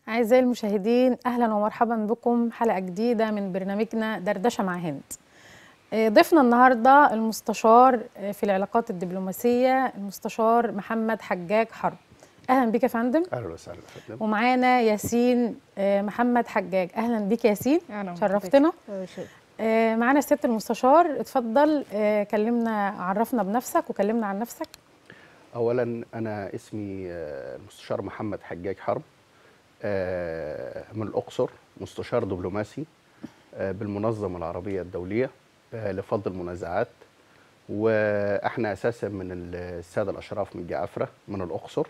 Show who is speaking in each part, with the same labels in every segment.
Speaker 1: أعزائي المشاهدين أهلا ومرحبا بكم حلقة جديدة من برنامجنا دردشة مع هند آه، ضيفنا النهاردة المستشار آه، في العلاقات الدبلوماسية المستشار محمد حجاج حرب أهلا بك يا فندم
Speaker 2: اهلا وسهلا فندم
Speaker 1: ومعانا ياسين آه، محمد حجاج أهلا بك يا ياسين
Speaker 3: أهلا
Speaker 1: شرفتنا
Speaker 3: بحضرتك.
Speaker 1: آه، معانا الست المستشار اتفضل آه، كلمنا عرفنا بنفسك وكلمنا عن نفسك
Speaker 2: اولا انا اسمي آه، المستشار محمد حجاج حرب آه، من الاقصر مستشار دبلوماسي آه، بالمنظمه العربيه الدوليه آه، لفض المنازعات واحنا اساسا من الساده الاشراف من جعفره من الاقصر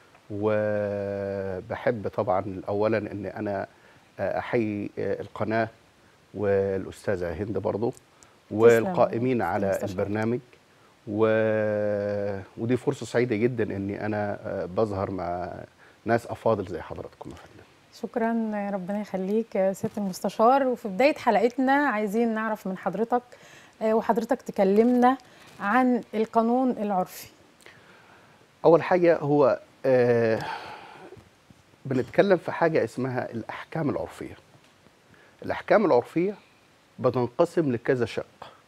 Speaker 2: وبحب طبعا اولا ان انا آه، احيي آه، القناه والاستاذه هند برضو والقائمين على
Speaker 1: مستشار.
Speaker 2: البرنامج و... ودي فرصه سعيده جدا اني انا آه، بظهر مع ناس افاضل زي حضراتكم يا فندم
Speaker 1: شكرا آه، ربنا يخليك يا ست المستشار وفي بداية حلقتنا عايزين نعرف من حضرتك آه، وحضرتك تكلمنا عن القانون العرفي
Speaker 2: اول حاجه هو آه بنتكلم في حاجه اسمها الاحكام العرفيه الاحكام العرفيه بتنقسم لكذا شق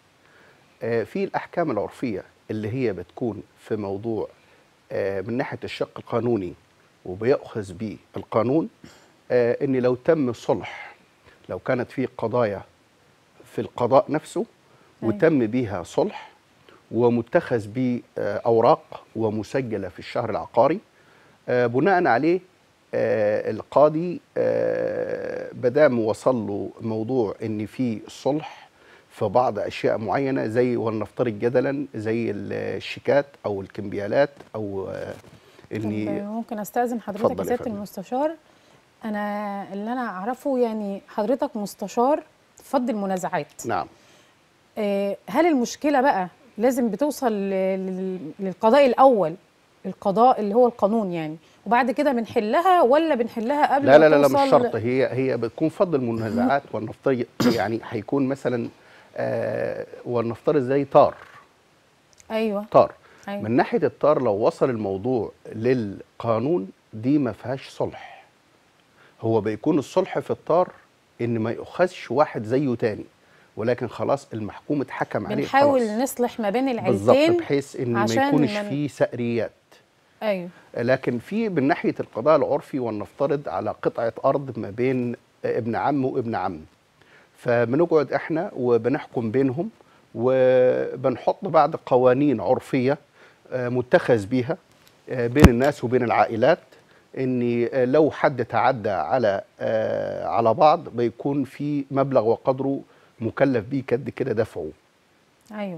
Speaker 2: آه في الاحكام العرفيه اللي هي بتكون في موضوع آه من ناحيه الشق القانوني وبيأخذ به القانون آه ان لو تم صلح لو كانت في قضايا في القضاء نفسه
Speaker 1: أيوة.
Speaker 2: وتم بيها صلح ومتخذ به آه، اوراق ومسجله في الشهر العقاري آه، بناء عليه آه، القاضي آه، بدام وصل له موضوع ان في صلح في بعض اشياء معينه زي ولنفترض جدلا زي الشيكات او الكمبيالات او آه،
Speaker 1: طب
Speaker 2: اني
Speaker 1: ممكن استاذن حضرتك
Speaker 2: اتفضل
Speaker 1: يا
Speaker 2: يا
Speaker 1: ست
Speaker 2: فندم.
Speaker 1: المستشار انا اللي انا اعرفه يعني حضرتك مستشار فض المنازعات
Speaker 2: نعم
Speaker 1: آه، هل المشكله بقى لازم بتوصل ل- لل- للقضاء الاول القضاء اللي هو القانون يعني وبعد كده بنحلها ولا بنحلها قبل
Speaker 2: لا
Speaker 1: ما
Speaker 2: لا لا, لا مش
Speaker 1: توصل-
Speaker 2: شرط هي هي بتكون فضل المنازعات ولنفترض يعني هيكون مثلا آه ولنفترض زي طار
Speaker 1: ايوه
Speaker 2: طار
Speaker 1: أيوة.
Speaker 2: من ناحيه الطار لو وصل الموضوع للقانون دي ما فيهاش صلح هو بيكون الصلح في الطار ان ما يؤخذش واحد زيه تاني ولكن خلاص المحكوم اتحكم عليه
Speaker 1: بنحاول
Speaker 2: خلاص.
Speaker 1: نصلح ما بين
Speaker 2: بالظبط
Speaker 1: العيلتين
Speaker 2: بحيث ان ما
Speaker 1: عشان
Speaker 2: يكونش
Speaker 1: من-
Speaker 2: فيه سأريات
Speaker 1: ايوه
Speaker 2: لكن في من ناحيه القضاء العرفي ولنفترض على قطعه ارض ما بين ابن عم وابن عم فبنقعد احنا وبنحكم بينهم وبنحط بعض قوانين عرفيه آه، متخذ بيها آه، بين الناس وبين العائلات ان آه، لو حد تعدى على آه، على بعض بيكون في مبلغ وقدره مكلف بيه كد كده دفعه
Speaker 1: ايوه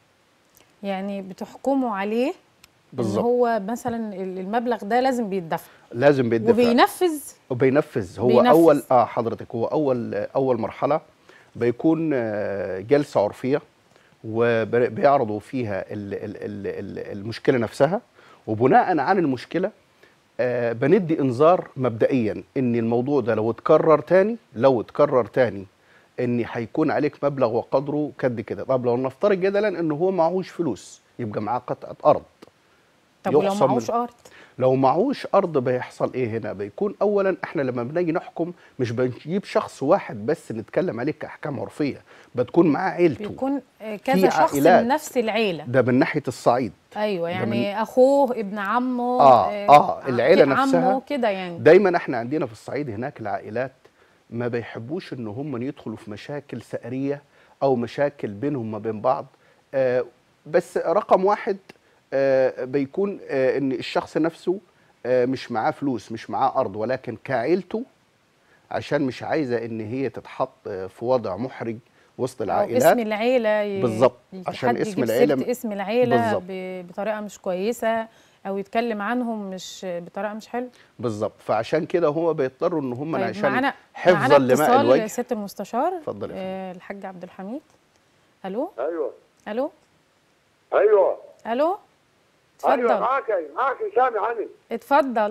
Speaker 1: يعني بتحكموا عليه ان
Speaker 2: بالظبط
Speaker 1: هو مثلا المبلغ ده لازم بيتدفع
Speaker 2: لازم بيدفع
Speaker 1: وبينفذ
Speaker 2: وبينفذ هو
Speaker 1: بينفذ.
Speaker 2: اول اه حضرتك هو اول اول مرحله بيكون آه، جلسه عرفيه وبيعرضوا فيها ال ال ال ال المشكله نفسها وبناء عن المشكله آه، بندي انذار مبدئيا ان الموضوع ده لو اتكرر تاني لو اتكرر تاني ان هيكون عليك مبلغ وقدره قد كده طب لو نفترض جدلا ان هو معهوش فلوس يبقى معاه قطعه ارض
Speaker 1: طب ولو
Speaker 2: يخصم
Speaker 1: معهوش
Speaker 2: من-
Speaker 1: ارض
Speaker 2: لو معهوش ارض بيحصل ايه هنا بيكون اولا احنا لما بنيجي نحكم مش بنجيب شخص واحد بس نتكلم عليه كاحكام عرفيه بتكون معاه عيلته
Speaker 1: بيكون آه، كذا شخص
Speaker 2: عائلات.
Speaker 1: من نفس العيله
Speaker 2: ده من ناحيه الصعيد
Speaker 1: ايوه
Speaker 2: ده
Speaker 1: يعني اخوه ابن عمه
Speaker 2: آه، آه، العيلة
Speaker 1: عمه
Speaker 2: نفسها.
Speaker 1: كده يعني
Speaker 2: دايما احنا عندنا في الصعيد هناك العائلات ما بيحبوش ان هم يدخلوا في مشاكل سأرية او مشاكل بينهم ما بين بعض آه بس رقم واحد آه بيكون آه ان الشخص نفسه آه مش معاه فلوس مش معاه ارض ولكن كعيلته عشان مش عايزه ان هي تتحط آه، في وضع محرج وسط
Speaker 1: أو
Speaker 2: العائلات
Speaker 1: اسم العيله ي-
Speaker 2: بالظبط،
Speaker 1: ي-
Speaker 2: عشان
Speaker 1: حد
Speaker 2: اسم
Speaker 1: يجيب
Speaker 2: العيلة
Speaker 1: سيرة
Speaker 2: م-
Speaker 1: اسم العيله
Speaker 2: بالظبط.
Speaker 1: ب- بطريقه مش كويسه او يتكلم عنهم مش بطريقه مش حلوه
Speaker 2: بالظبط فعشان كده هو بيضطروا ان هم
Speaker 1: طيب
Speaker 2: عشان
Speaker 1: معانا
Speaker 2: حفظا
Speaker 1: معانا
Speaker 2: لماء
Speaker 1: اتصال
Speaker 2: الوجه
Speaker 1: ست المستشار
Speaker 2: اتفضل يا فندم.
Speaker 1: آه الحاج عبد الحميد الو
Speaker 4: ايوه
Speaker 1: الو
Speaker 4: ايوه
Speaker 1: الو
Speaker 4: ايوه
Speaker 1: اتفضل
Speaker 4: معاك معاك سامع عني
Speaker 1: اتفضل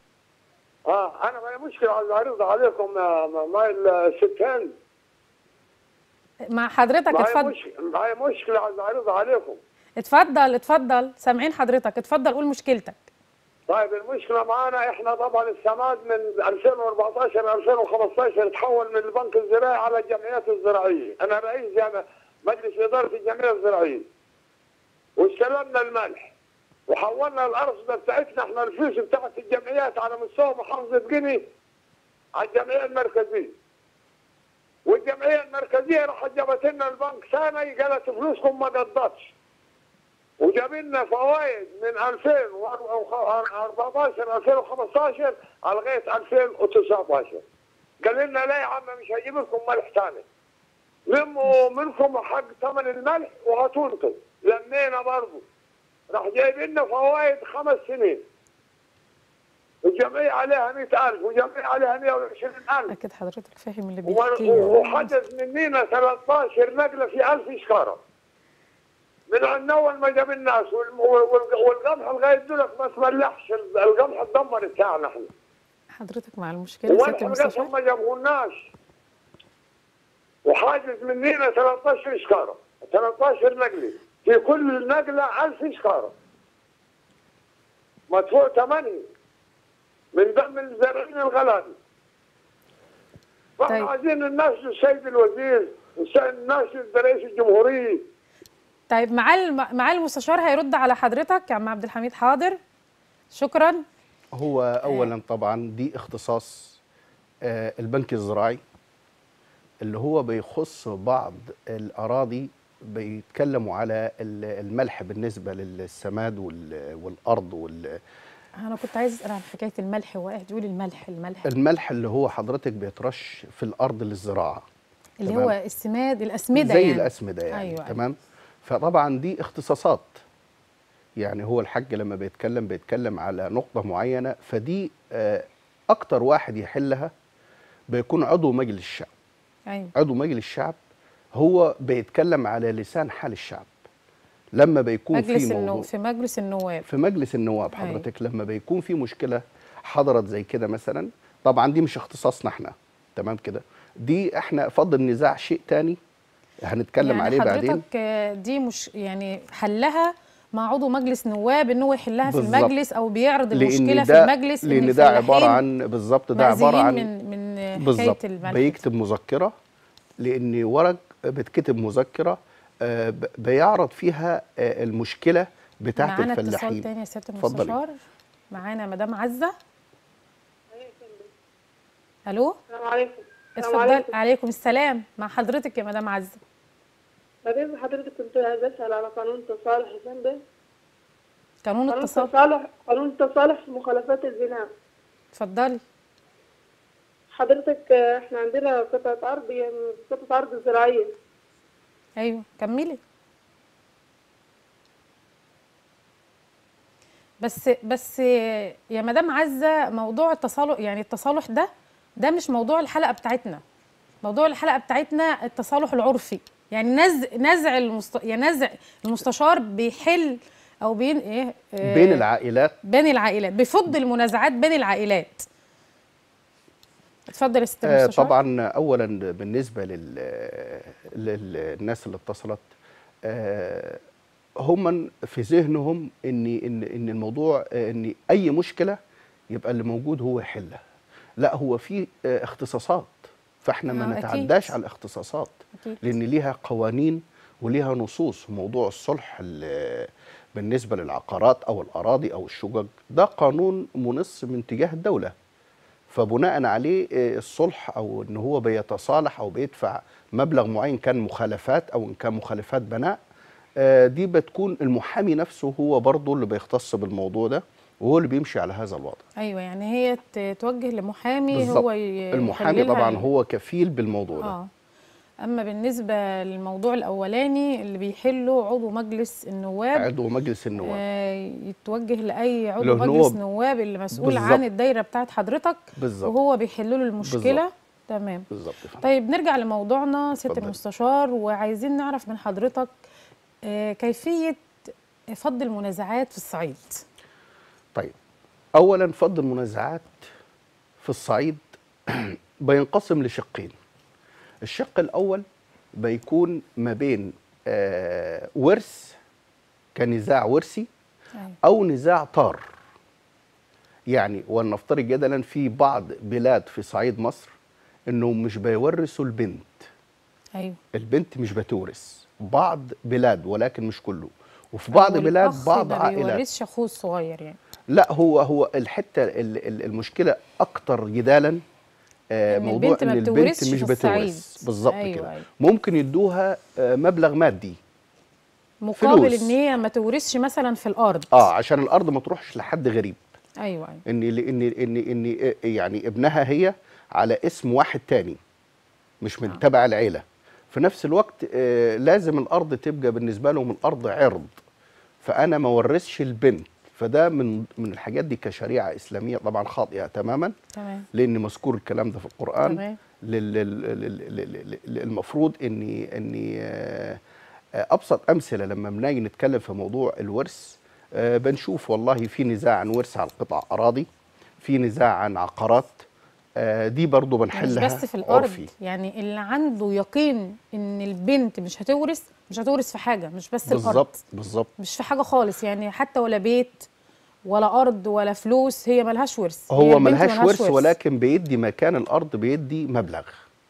Speaker 4: اه انا ما مشكله عايز اعرض عليكم آه، ما- ما الستان
Speaker 1: مع حضرتك
Speaker 4: معايا
Speaker 1: اتفضل
Speaker 4: مشكله معايا مشكله عايز اعرض عليكم
Speaker 1: اتفضل اتفضل سامعين حضرتك اتفضل قول مشكلتك
Speaker 4: طيب المشكله معانا احنا طبعا السماد من 2014 2015 تحول من البنك الزراعي على الجمعيات الزراعيه، انا رئيس جامعة مجلس اداره الجمعيه الزراعيه. واستلمنا الملح وحولنا الارصده بتاعتنا احنا الفلوس بتاعت الجمعيات على مستوى محافظه قني على الجمعيه المركزيه. والجمعيه المركزيه راحت جابت لنا البنك سنه قالت فلوسكم ما قضتش. وجاب لنا فوائد من 2014 2015 لغايه 2019 قال لنا لا يا عم مش هجيب لكم ملح ثاني لموا منكم حق ثمن الملح وهاتوا انتم لمينا برضه راح جايب لنا فوائد خمس سنين الجمعيه عليها 100000 وجمعيه عليها 120000
Speaker 1: اكيد حضرتك فاهم اللي
Speaker 4: و-
Speaker 1: بيحكيه
Speaker 4: وحدث مننا 13 نقله في 1000 شكاره من عند اول ما جاب الناس والم- وال- والقمح لغايه دلوقتي ما تملحش القمح اتدمر بتاعنا احنا
Speaker 1: حضرتك مع المشكله سياده
Speaker 4: والحلقات
Speaker 1: المستشار
Speaker 4: ما جابوهولناش وحاجز مننا 13 شكاره 13 نقله في كل نقله 1000 شكاره مدفوع 8 من دم الزارعين الغلابه فاحنا
Speaker 1: طيب.
Speaker 4: عايزين الناس السيد الوزير الناس رئيس الجمهوريه
Speaker 1: طيب مع الم- مع المستشار هيرد على حضرتك يا عم عبد الحميد حاضر شكرا
Speaker 2: هو اولا طبعا دي اختصاص آه، البنك الزراعي اللي هو بيخص بعض الاراضي بيتكلموا على ال- الملح بالنسبه للسماد وال- والارض وال
Speaker 1: انا كنت عايز اسال عن حكايه الملح هو قاعد يقول الملح الملح
Speaker 2: الملح اللي هو حضرتك بيترش في الارض للزراعه
Speaker 1: اللي
Speaker 2: تمام.
Speaker 1: هو السماد الاسمده
Speaker 2: زي
Speaker 1: يعني
Speaker 2: الاسمده يعني
Speaker 1: أيوة،
Speaker 2: أيوة
Speaker 1: أيوة.
Speaker 2: تمام فطبعا دي اختصاصات يعني هو الحاج لما بيتكلم بيتكلم على نقطه معينه فدي آه، اكتر واحد يحلها بيكون عضو مجلس الشعب
Speaker 1: ايوه
Speaker 2: عضو مجلس الشعب هو بيتكلم على لسان حال الشعب لما بيكون
Speaker 1: مجلس
Speaker 2: في
Speaker 1: النو...
Speaker 2: موضوع
Speaker 1: في مجلس النواب
Speaker 2: في مجلس النواب
Speaker 1: أيوة.
Speaker 2: حضرتك لما بيكون في مشكله حضرت زي كده مثلا طبعا دي مش اختصاصنا احنا تمام كده دي احنا فضل نزاع شيء تاني هنتكلم
Speaker 1: يعني
Speaker 2: عليه بعدين
Speaker 1: حضرتك آه، دي مش يعني حلها مع عضو مجلس نواب ان هو يحلها في
Speaker 2: بالظبط.
Speaker 1: المجلس او بيعرض المشكله
Speaker 2: لان
Speaker 1: في
Speaker 2: ده
Speaker 1: المجلس إن
Speaker 2: لان ده عباره
Speaker 1: الفلاحين
Speaker 2: عن بالظبط ده عباره
Speaker 1: مأذيين
Speaker 2: عن
Speaker 1: من من آه،
Speaker 2: بالظبط
Speaker 1: حكايه الملح
Speaker 2: بيكتب مذكره لان ورق بتكتب مذكره آه، ب- بيعرض فيها آه، المشكله بتاعت
Speaker 1: معانا اتصال
Speaker 2: الفلاحين
Speaker 1: تاني يا سياده
Speaker 2: اتفضلي.
Speaker 1: المستشار معانا مدام عزه الو
Speaker 3: السلام عليكم السلام
Speaker 1: اتفضل
Speaker 3: عليكم
Speaker 1: عليكم السلام مع حضرتك يا مدام عزه
Speaker 3: بعدين حضرتك كنت بسأل على قانون تصالح حسين بيه
Speaker 1: قانون
Speaker 3: قانون
Speaker 1: التصالح
Speaker 3: تصالح قانون التصالح في مخالفات البناء
Speaker 1: اتفضلي
Speaker 3: حضرتك آه، احنا عندنا قطعة أرض يعني قطعة أرض زراعية
Speaker 1: ايوه كملي بس بس يا مدام عزه موضوع التصالح يعني التصالح ده ده مش موضوع الحلقه بتاعتنا موضوع الحلقه بتاعتنا التصالح العرفي يعني نزع نزع المست... يعني نزع المستشار بيحل او بين ايه آه،
Speaker 2: بين العائلات
Speaker 1: بين العائلات بيفض المنازعات بين العائلات اتفضل يا ست
Speaker 2: آه،
Speaker 1: المستشار
Speaker 2: طبعا اولا بالنسبه لل للناس اللي اتصلت آه، هم في ذهنهم ان ان ان الموضوع آه، ان اي مشكله يبقى اللي موجود هو يحلها لا هو في آه، اختصاصات فاحنا
Speaker 1: آه،
Speaker 2: ما
Speaker 1: أكيد.
Speaker 2: نتعداش على الاختصاصات
Speaker 1: أكيد.
Speaker 2: لان ليها قوانين وليها نصوص موضوع الصلح ال- بالنسبه للعقارات او الاراضي او الشقق ده قانون منص من تجاه الدوله فبناء عليه آه، الصلح او ان هو بيتصالح او بيدفع مبلغ معين كان مخالفات او ان كان مخالفات بناء آه، دي بتكون المحامي نفسه هو برضه اللي بيختص بالموضوع ده وهو اللي بيمشي على هذا الوضع
Speaker 1: ايوه يعني هي ت- توجه لمحامي
Speaker 2: بالظبط.
Speaker 1: هو ي-
Speaker 2: المحامي
Speaker 1: يحللها
Speaker 2: طبعا
Speaker 1: ال-
Speaker 2: هو كفيل بالموضوع ده
Speaker 1: اه اما بالنسبه للموضوع الاولاني اللي بيحله عضو مجلس النواب
Speaker 2: عضو مجلس النواب
Speaker 1: آه يتوجه لاي عضو
Speaker 2: له
Speaker 1: مجلس
Speaker 2: نواب.
Speaker 1: نواب اللي مسؤول
Speaker 2: بالظبط.
Speaker 1: عن الدايره بتاعت حضرتك
Speaker 2: بالظبط
Speaker 1: وهو بيحل له المشكله
Speaker 2: بالظبط.
Speaker 1: تمام
Speaker 2: بالظبط يا فندم.
Speaker 1: طيب نرجع لموضوعنا سياده
Speaker 2: اتفضلي.
Speaker 1: المستشار وعايزين نعرف من حضرتك آه كيفيه فض المنازعات في الصعيد
Speaker 2: طيب اولا فض المنازعات في الصعيد بينقسم لشقين الشق الاول بيكون ما بين آه ورث كنزاع ورثي
Speaker 1: أيوة.
Speaker 2: او نزاع طار يعني ولنفترض جدلا في بعض بلاد في صعيد مصر انهم مش بيورثوا البنت
Speaker 1: ايوه
Speaker 2: البنت مش بتورث بعض بلاد ولكن مش كله وفي بعض
Speaker 1: أو
Speaker 2: بلاد
Speaker 1: الأخ
Speaker 2: بعض
Speaker 1: ما
Speaker 2: عائلات
Speaker 1: بيورثش اخوه الصغير يعني
Speaker 2: لا هو هو الحته ال- ال- المشكله اكتر جدالا آه،
Speaker 1: إن
Speaker 2: موضوع
Speaker 1: البنت ما
Speaker 2: ان البنت
Speaker 1: بتورثش
Speaker 2: مش
Speaker 1: في الصعيد.
Speaker 2: بتورث بالظبط
Speaker 1: أيوة،
Speaker 2: كده
Speaker 1: أيوة.
Speaker 2: ممكن يدوها آه، مبلغ مادي
Speaker 1: مقابل
Speaker 2: فلوس.
Speaker 1: ان هي ما تورثش مثلا في الارض
Speaker 2: اه عشان الارض ما تروحش لحد غريب
Speaker 1: ايوه ايوه
Speaker 2: ان ان ان ان يعني ابنها هي على اسم واحد تاني مش من
Speaker 1: آه.
Speaker 2: تبع العيله في نفس الوقت آه، لازم الارض تبقى بالنسبه لهم الارض عرض فانا ما ورثش البنت فده من من الحاجات دي كشريعه اسلاميه طبعا خاطئه تماما
Speaker 1: تمام
Speaker 2: لان مذكور الكلام ده في القران
Speaker 1: تمام
Speaker 2: لل- لل- لل- لل- لل- المفروض اني اني آه، آه، ابسط امثله لما بنيجي نتكلم في موضوع الورث آه، بنشوف والله في نزاع عن ورث على قطع اراضي في نزاع عن عقارات آه، دي برضو
Speaker 1: مش
Speaker 2: بنحلها
Speaker 1: بس في الارض
Speaker 2: عرفي.
Speaker 1: يعني اللي عنده يقين ان البنت مش هتورث مش هتورث في حاجه مش بس الارض
Speaker 2: بالظبط بالظبط
Speaker 1: مش في حاجه خالص يعني حتى ولا بيت ولا ارض ولا فلوس هي ملهاش ورث هي
Speaker 2: هو
Speaker 1: البنت
Speaker 2: ملهاش ورث ولكن بيدي مكان الارض بيدي مبلغ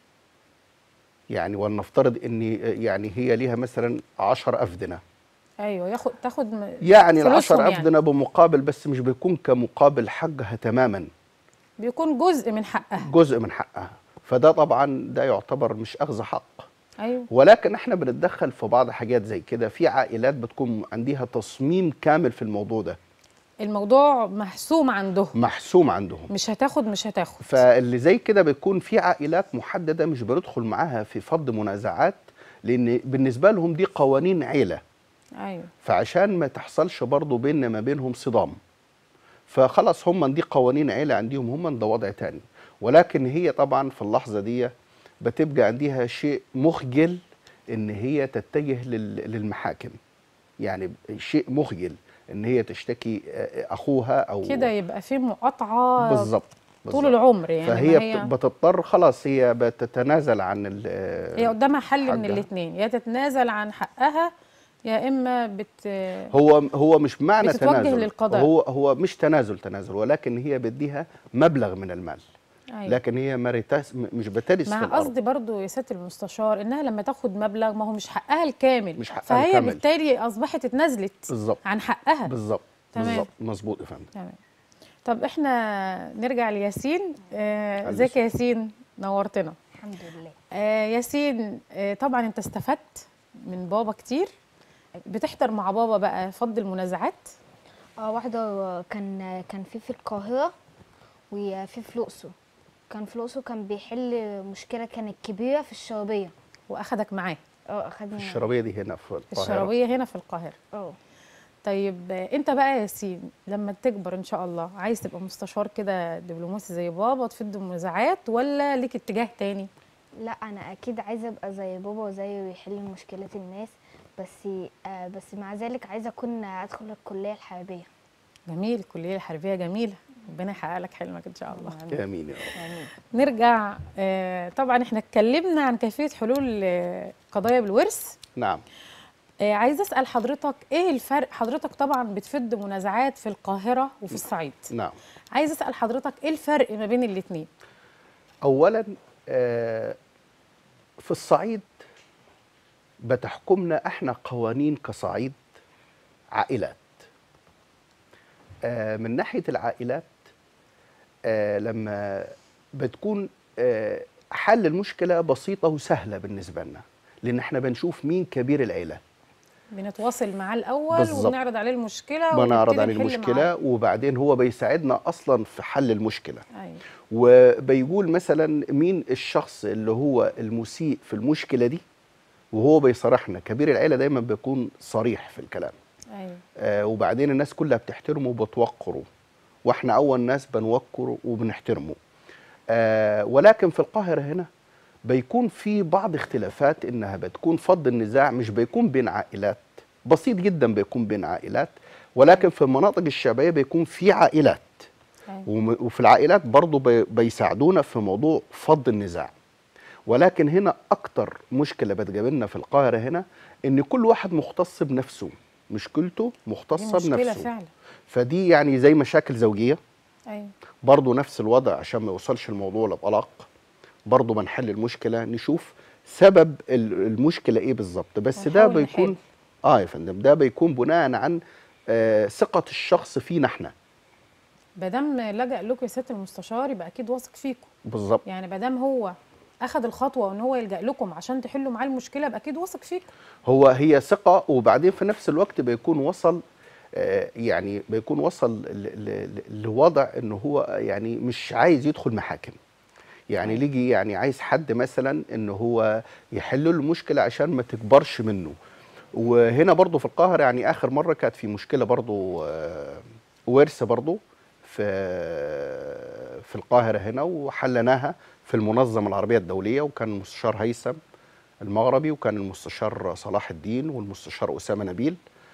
Speaker 2: يعني ولنفترض ان يعني هي ليها مثلا 10 افدنه
Speaker 1: ايوه ياخد تاخد م-
Speaker 2: يعني
Speaker 1: فلوسهم
Speaker 2: العشر
Speaker 1: يعني.
Speaker 2: أفدنة بمقابل بس مش بيكون كمقابل حقها تماما
Speaker 1: بيكون جزء من حقها
Speaker 2: جزء من حقها فده طبعا ده يعتبر مش أخذ حق
Speaker 1: ايوه
Speaker 2: ولكن احنا بنتدخل في بعض حاجات زي كده في عائلات بتكون عندها تصميم كامل في الموضوع ده
Speaker 1: الموضوع محسوم عندهم
Speaker 2: محسوم عندهم
Speaker 1: مش هتاخد مش هتاخد
Speaker 2: فاللي زي كده بتكون في عائلات محددة مش بندخل معاها في فض منازعات لأن بالنسبة لهم دي قوانين عيلة
Speaker 1: ايوه
Speaker 2: فعشان ما تحصلش برضه بيننا ما بينهم صدام فخلاص هم دي قوانين عيلة عندهم هم ده وضع تاني ولكن هي طبعا في اللحظة دي بتبقى عندها شيء مخجل ان هي تتجه لل- للمحاكم يعني شيء مخجل ان هي تشتكي آه، اخوها او
Speaker 1: كده يبقى في مقاطعه
Speaker 2: بالظبط
Speaker 1: طول
Speaker 2: بالظبط.
Speaker 1: العمر يعني
Speaker 2: فهي
Speaker 1: ما هي
Speaker 2: بت- بتضطر خلاص هي بتتنازل عن ال-
Speaker 1: هي قدامها حل من
Speaker 2: حقها.
Speaker 1: الاثنين يا تتنازل عن حقها يا اما بت
Speaker 2: هو هو مش معنى
Speaker 1: بتتوجه
Speaker 2: تنازل
Speaker 1: للقضاء.
Speaker 2: هو هو مش تنازل تنازل ولكن هي بديها مبلغ من المال
Speaker 1: أيوة.
Speaker 2: لكن هي ما ريتاس م- مش بترث في
Speaker 1: مع
Speaker 2: الارض
Speaker 1: قصدي برضو يا سياده المستشار انها لما تاخد مبلغ ما هو مش حقها الكامل
Speaker 2: مش حقها
Speaker 1: فهي
Speaker 2: الكامل.
Speaker 1: بالتالي اصبحت اتنازلت
Speaker 2: بالظبط
Speaker 1: عن حقها
Speaker 2: بالظبط
Speaker 1: تمام.
Speaker 2: بالظبط مظبوط يا فندم
Speaker 1: تمام طب احنا نرجع لياسين آه،
Speaker 2: علي
Speaker 1: ازيك يا
Speaker 2: صوت.
Speaker 1: ياسين نورتنا
Speaker 5: الحمد لله
Speaker 1: آه ياسين آه طبعا انت استفدت من بابا كتير بتحضر مع بابا بقى فض المنازعات
Speaker 5: اه واحدة كان كان في في القاهرة وفي في الأقصر كان في الأقصر كان بيحل مشكلة كانت كبيرة في الشرابية
Speaker 1: واخدك معاه
Speaker 5: اه أخدنا
Speaker 2: الشرابيه دي هنا في القاهره
Speaker 1: الشرابيه هنا في القاهره
Speaker 5: اه
Speaker 1: طيب آه، انت بقى يا ياسين لما تكبر ان شاء الله عايز تبقى مستشار كده دبلوماسي زي بابا تفض المنازعات ولا ليك اتجاه تاني
Speaker 5: لا أنا أكيد عايزة أبقى زي بابا وزيه ويحل مشكلات الناس بس آه بس مع ذلك عايزة أكون أدخل الكلية الحربية
Speaker 1: جميل الكليه الحربيه جميله ربنا يحقق لك حلمك ان شاء الله
Speaker 2: امين يا رب
Speaker 1: نرجع آه، طبعا احنا اتكلمنا عن كيفيه حلول آه، قضايا بالورث
Speaker 2: نعم
Speaker 1: آه، عايزه اسال حضرتك ايه الفرق حضرتك طبعا بتفد منازعات في القاهره وفي الصعيد
Speaker 2: نعم
Speaker 1: عايزه اسال حضرتك ايه الفرق ما بين الاثنين
Speaker 2: اولا آه، في الصعيد بتحكمنا احنا قوانين كصعيد عائلات آه، من ناحيه العائلات آه، لما بتكون آه، حل المشكله بسيطه وسهله بالنسبه لنا لان احنا بنشوف مين كبير العيله
Speaker 1: بنتواصل معاه الاول
Speaker 2: بالظبط.
Speaker 1: وبنعرض عليه المشكله
Speaker 2: بنعرض
Speaker 1: ونبتدي
Speaker 2: عليه
Speaker 1: نحل
Speaker 2: المشكله
Speaker 1: معاه.
Speaker 2: وبعدين هو بيساعدنا اصلا في حل المشكله
Speaker 1: ايوه
Speaker 2: وبيقول مثلا مين الشخص اللي هو المسيء في المشكله دي وهو بيصارحنا كبير العيله دايما بيكون صريح في الكلام
Speaker 1: ايوه
Speaker 2: آه وبعدين الناس كلها بتحترمه وبتوقره واحنا اول ناس بنوقره وبنحترمه آه ولكن في القاهره هنا بيكون في بعض اختلافات انها بتكون فض النزاع مش بيكون بين عائلات بسيط جدا بيكون بين عائلات ولكن في المناطق الشعبيه بيكون في عائلات
Speaker 1: ايوه
Speaker 2: وم- وفي العائلات برضو بي- بيساعدونا في موضوع فض النزاع ولكن هنا اكتر مشكله بتقابلنا في القاهره هنا ان كل واحد مختص بنفسه مشكلته
Speaker 1: دي
Speaker 2: مختصه
Speaker 1: مشكله
Speaker 2: بنفسه
Speaker 1: فعلا
Speaker 2: فدي يعني زي مشاكل زوجيه
Speaker 1: ايوه
Speaker 2: برضه نفس الوضع عشان ما يوصلش الموضوع لطلاق برضه بنحل المشكله نشوف سبب ال- المشكله ايه بالظبط بس ده
Speaker 1: ونحاول
Speaker 2: بيكون
Speaker 1: نحل.
Speaker 2: اه يا فندم ده بيكون بناء عن آه ثقه الشخص فينا احنا
Speaker 1: ما دام لجأ لكم يا سياده المستشار يبقى اكيد واثق فيكم
Speaker 2: بالظبط
Speaker 1: يعني ما دام هو اخذ الخطوه ان هو يلجأ لكم عشان تحلوا معاه المشكله يبقى اكيد واثق فيكم
Speaker 2: هو هي ثقه وبعدين في نفس الوقت بيكون وصل آه يعني بيكون وصل ل- ل- ل- لوضع انه هو يعني مش عايز يدخل محاكم يعني ليجي يعني عايز حد مثلا ان هو يحل له المشكله عشان ما تكبرش منه وهنا برضو في القاهره يعني اخر مره كانت في مشكله برضو آه، ورث برضو في في القاهره هنا وحلناها في المنظمه العربيه الدوليه وكان المستشار هيثم المغربي وكان المستشار صلاح الدين والمستشار اسامه نبيل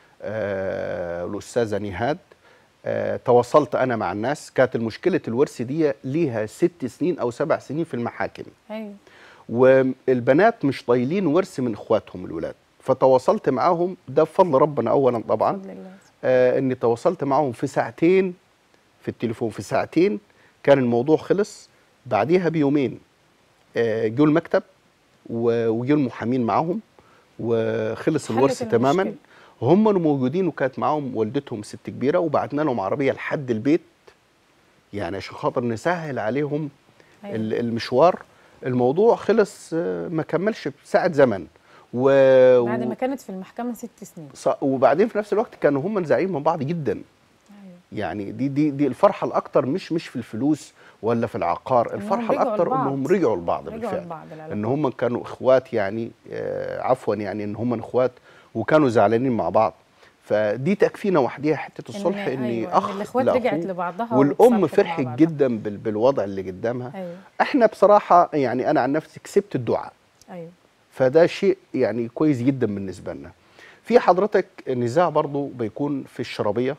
Speaker 2: آه، والاستاذه نهاد آه، تواصلت انا مع الناس كانت المشكله الورث دي ليها ست سنين او سبع سنين في المحاكم
Speaker 1: ايوه
Speaker 2: والبنات مش طايلين ورث من اخواتهم الولاد فتواصلت معاهم ده بفضل ربنا اولا طبعا
Speaker 1: بفضل الله
Speaker 2: آه اني تواصلت معاهم في ساعتين في التليفون في ساعتين كان الموضوع خلص بعديها بيومين آه جو المكتب و- وجو المحامين معاهم وخلص
Speaker 1: حلت
Speaker 2: الورث تماما
Speaker 1: المشكلة.
Speaker 2: هم موجودين وكانت معاهم والدتهم ست كبيره وبعتنا لهم عربيه لحد البيت يعني عشان خاطر نسهل عليهم
Speaker 1: أيوة.
Speaker 2: ال- المشوار الموضوع خلص آه، ما كملش بساعه زمن و...
Speaker 1: بعد
Speaker 2: و-
Speaker 1: ما كانت في المحكمه ست سنين
Speaker 2: ص- وبعدين في نفس الوقت كانوا هم زعيم من بعض جدا
Speaker 1: ايوه
Speaker 2: يعني دي دي دي الفرحه الاكتر مش مش في الفلوس ولا في العقار
Speaker 1: إنهم
Speaker 2: الفرحه
Speaker 1: رجعوا
Speaker 2: الاكتر
Speaker 1: لبعض.
Speaker 2: انهم رجعوا لبعض
Speaker 1: رجعوا
Speaker 2: بالفعل
Speaker 1: لبعض العلاقات.
Speaker 2: ان هم كانوا اخوات يعني آه عفوا يعني ان هم اخوات وكانوا زعلانين مع بعض فدي تكفينا وحديها حته الصلح
Speaker 1: إن-
Speaker 2: ان
Speaker 1: أيوة، إن
Speaker 2: اخ
Speaker 1: الإخوات
Speaker 2: لأخوه
Speaker 1: رجعت لبعضها
Speaker 2: والام
Speaker 1: واتصالحت مع
Speaker 2: فرحت
Speaker 1: بعضها.
Speaker 2: جدا بال- بالوضع اللي قدامها
Speaker 1: ايوه
Speaker 2: احنا بصراحه يعني انا عن نفسي كسبت الدعاء
Speaker 1: ايوه
Speaker 2: فده شيء يعني كويس جدا بالنسبه لنا في حضرتك النزاع برضو بيكون في الشرابيه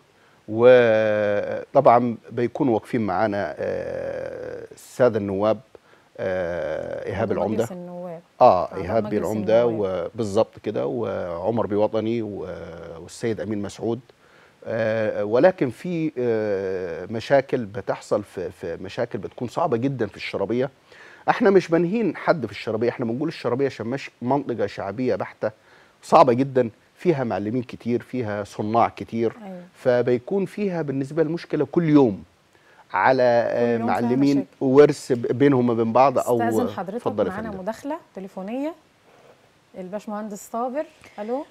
Speaker 2: وطبعا بيكونوا واقفين معانا آه، الساده النواب آه، ايهاب
Speaker 1: عضو
Speaker 2: العمده
Speaker 1: مجلس النواب
Speaker 2: اه
Speaker 1: أعضاء
Speaker 2: ايهاب بيه
Speaker 1: مجلس
Speaker 2: العمده
Speaker 1: النواب.
Speaker 2: وبالظبط كده وعمر بيه وطني و- والسيد امين مسعود آه، ولكن في آه، مشاكل بتحصل في في مشاكل بتكون صعبه جدا في الشرابيه احنا مش بنهين حد في الشرابيه احنا بنقول الشرابيه عشان مش منطقه شعبيه بحته صعبه جدا فيها معلمين كتير فيها صناع كتير
Speaker 1: أيوة.
Speaker 2: فبيكون فيها بالنسبه للمشكله كل يوم على آه،
Speaker 1: كل يوم فيها
Speaker 2: معلمين
Speaker 1: مشاكل.
Speaker 2: ورث ب- بينهم وبين بعض او
Speaker 1: استاذن حضرتك
Speaker 2: اتفضل يا
Speaker 1: معانا
Speaker 2: فندم.
Speaker 1: مداخله تليفونيه الباشمهندس صابر الو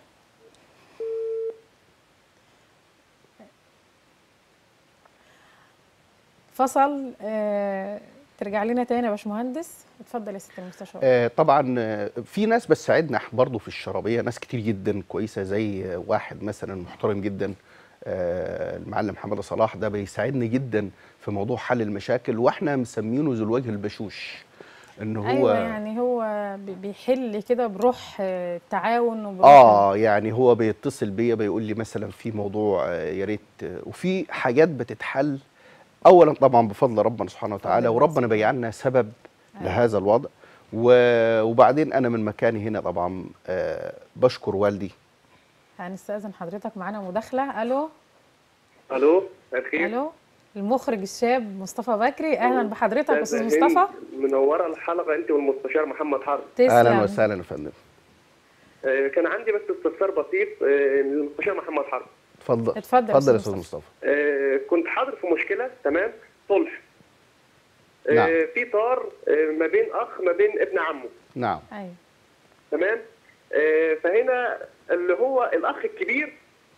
Speaker 1: فصل آه ترجع لنا تاني يا باشمهندس اتفضل يا ست المستشار
Speaker 2: آه، طبعا آه، في ناس بتساعدنا برضه في الشرابيه ناس كتير جدا كويسه زي آه، واحد مثلا محترم جدا آه، المعلم حماده صلاح ده بيساعدني جدا في موضوع حل المشاكل واحنا مسمينه ذو الوجه البشوش ان هو
Speaker 1: ايوه يعني هو بي- بيحل كده بروح آه، تعاون وبروح
Speaker 2: اه يعني هو بيتصل بيا بيقول لي مثلا في موضوع آه، يا ريت آه، وفي حاجات بتتحل اولا طبعا بفضل ربنا سبحانه وتعالى
Speaker 1: الله
Speaker 2: وربنا
Speaker 1: سبحانه.
Speaker 2: بيجعلنا سبب
Speaker 1: أيوة.
Speaker 2: لهذا الوضع و- وبعدين انا من مكاني هنا طبعا آه، بشكر والدي
Speaker 1: هنستأذن حضرتك معانا مداخله الو
Speaker 4: الو مساء الخير
Speaker 1: الو المخرج الشاب مصطفى بكري اهلا بحضرتك يا استاذ
Speaker 4: أستاذة
Speaker 1: مصطفى
Speaker 4: هند، منوره الحلقه انت والمستشار محمد حرب
Speaker 1: تسلم
Speaker 2: اهلا وسهلا يا فندم
Speaker 4: آه، كان عندي بس استفسار بسيط آه، للمستشار محمد حرب
Speaker 2: اتفضل
Speaker 1: اتفضل يا
Speaker 2: اتفضل يا
Speaker 1: أستاذ
Speaker 2: استاذ
Speaker 1: مصطفى.
Speaker 2: مصطفى
Speaker 4: آه، كنت حاضر في مشكله تمام صلح آه،
Speaker 2: نعم.
Speaker 4: في طار آه، ما بين اخ ما بين ابن عمه
Speaker 2: نعم
Speaker 1: ايوه
Speaker 4: تمام آه، فهنا اللي هو الاخ الكبير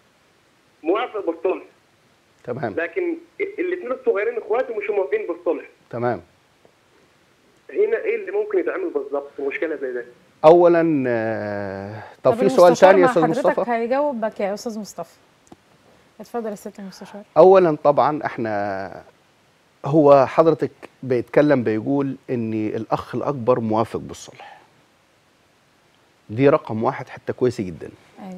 Speaker 4: موافق بالصلح
Speaker 2: تمام
Speaker 4: لكن الاثنين الصغيرين اخواتي مش موافقين بالصلح
Speaker 2: تمام
Speaker 4: هنا ايه اللي ممكن يتعمل بالظبط في مشكله زي ده
Speaker 2: اولا آه، طب في سؤال
Speaker 1: المستشار
Speaker 2: ثاني يا
Speaker 1: مع
Speaker 2: استاذ
Speaker 1: حضرتك
Speaker 2: مصطفى
Speaker 1: هيجاوبك يا استاذ مصطفى اتفضل يا ست المستشار
Speaker 2: اولا طبعا احنا هو حضرتك بيتكلم بيقول ان الاخ الاكبر موافق بالصلح دي رقم واحد حتى كويسه جدا
Speaker 1: ايوه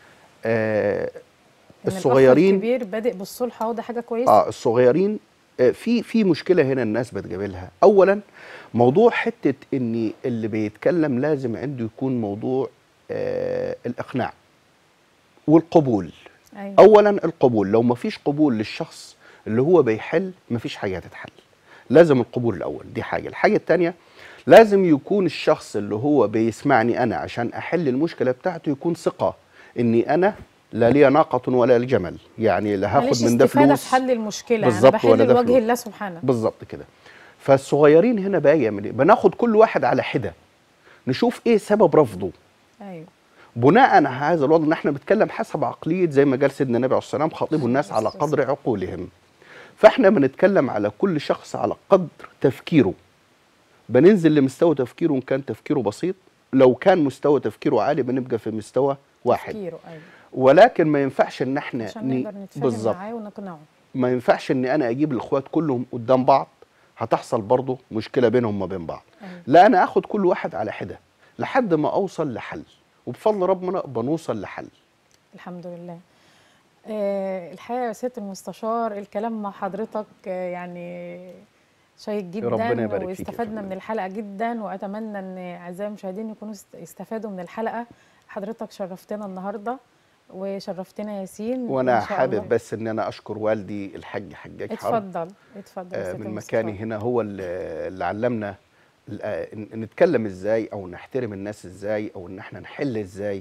Speaker 2: آه
Speaker 1: إن الأخ
Speaker 2: الصغيرين
Speaker 1: الكبير بادئ بالصلح اهو ده حاجه كويسه
Speaker 2: اه الصغيرين آه في في مشكله هنا الناس بتقابلها اولا موضوع حته ان اللي بيتكلم لازم عنده يكون موضوع آه الاقناع والقبول
Speaker 1: ايوه
Speaker 2: اولا القبول لو ما فيش قبول للشخص اللي هو بيحل مفيش حاجه هتتحل لازم القبول الاول دي حاجه الحاجه الثانيه لازم يكون الشخص اللي هو بيسمعني انا عشان احل المشكله بتاعته يكون ثقه اني انا لا لي ناقه ولا لي جمل يعني لا
Speaker 1: ماليش
Speaker 2: هاخد من ده
Speaker 1: استفادة
Speaker 2: فلوس
Speaker 1: في حل المشكله انا
Speaker 2: بالظبط،
Speaker 1: بحل
Speaker 2: ولا ده
Speaker 1: لوجه
Speaker 2: فلوس.
Speaker 1: الله سبحانه
Speaker 2: بالظبط كده فالصغيرين هنا بقى يعمل ايه بناخد كل واحد على حده نشوف ايه سبب رفضه
Speaker 1: ايوه
Speaker 2: بناء على هذا الوضع ان احنا بنتكلم حسب عقليه زي ما قال سيدنا النبي عليه الصلاه والسلام خاطبوا الناس على قدر عقولهم فاحنا بنتكلم على كل شخص على قدر تفكيره بننزل لمستوى تفكيره ان كان تفكيره بسيط لو كان مستوى تفكيره عالي بنبقى في مستوى واحد
Speaker 1: تفكيره ايوه
Speaker 2: ولكن ما ينفعش ان احنا
Speaker 1: عشان
Speaker 2: ن-
Speaker 1: نقدر نتفاهم
Speaker 2: بالظبط
Speaker 1: معاه ونقنعه
Speaker 2: ما ينفعش ان انا اجيب الاخوات كلهم قدام بعض هتحصل برضه مشكله بينهم ما بين بعض
Speaker 1: أيوة.
Speaker 2: لا انا اخد كل واحد على حده لحد ما اوصل لحل وبفضل ربنا بنوصل لحل
Speaker 1: الحمد لله آه الحقيقه يا سياده المستشار الكلام مع حضرتك آه يعني شيق جدا
Speaker 2: ربنا يبارك فيك يا
Speaker 1: واستفدنا
Speaker 2: فندم.
Speaker 1: من الحلقه جدا واتمنى ان اعزائي المشاهدين يكونوا است- استفادوا من الحلقه حضرتك شرفتنا النهارده وشرفتنا ياسين
Speaker 2: وانا
Speaker 1: وإن شاء
Speaker 2: حابب
Speaker 1: الله-
Speaker 2: بس ان انا اشكر والدي الحاج حجاج حرب
Speaker 1: اتفضل اتفضل يا
Speaker 2: آه،
Speaker 1: سيادة
Speaker 2: من
Speaker 1: المستشار.
Speaker 2: مكاني هنا هو اللي اللي علمنا ال- آه، إن- نتكلم ازاي او نحترم الناس ازاي او ان احنا نحل ازاي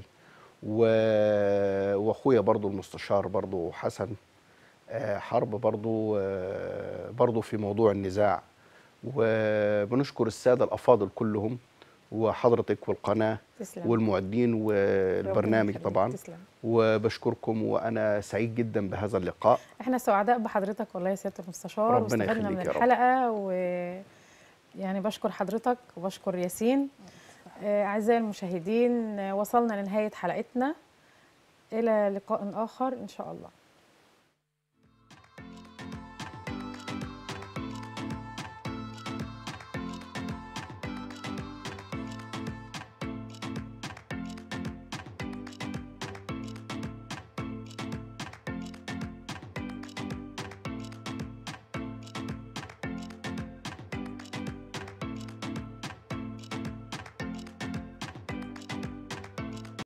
Speaker 2: و- واخويا برضو المستشار برضو حسن آه، حرب برضو آه، برضو في موضوع النزاع وبنشكر السادة الأفاضل كلهم وحضرتك والقناة
Speaker 1: تسلم
Speaker 2: والمعدين
Speaker 1: ربنا
Speaker 2: والبرنامج
Speaker 1: يخليك،
Speaker 2: طبعا
Speaker 1: تسلم
Speaker 2: وبشكركم وأنا سعيد جدا بهذا اللقاء
Speaker 1: احنا سعداء بحضرتك والله يا سياده المستشار
Speaker 2: ربنا
Speaker 1: واستفدنا من
Speaker 2: يخليك يا رب.
Speaker 1: الحلقه و يعني بشكر حضرتك وبشكر ياسين آه، اعزائي المشاهدين آه، وصلنا لنهايه حلقتنا الى لقاء اخر ان شاء الله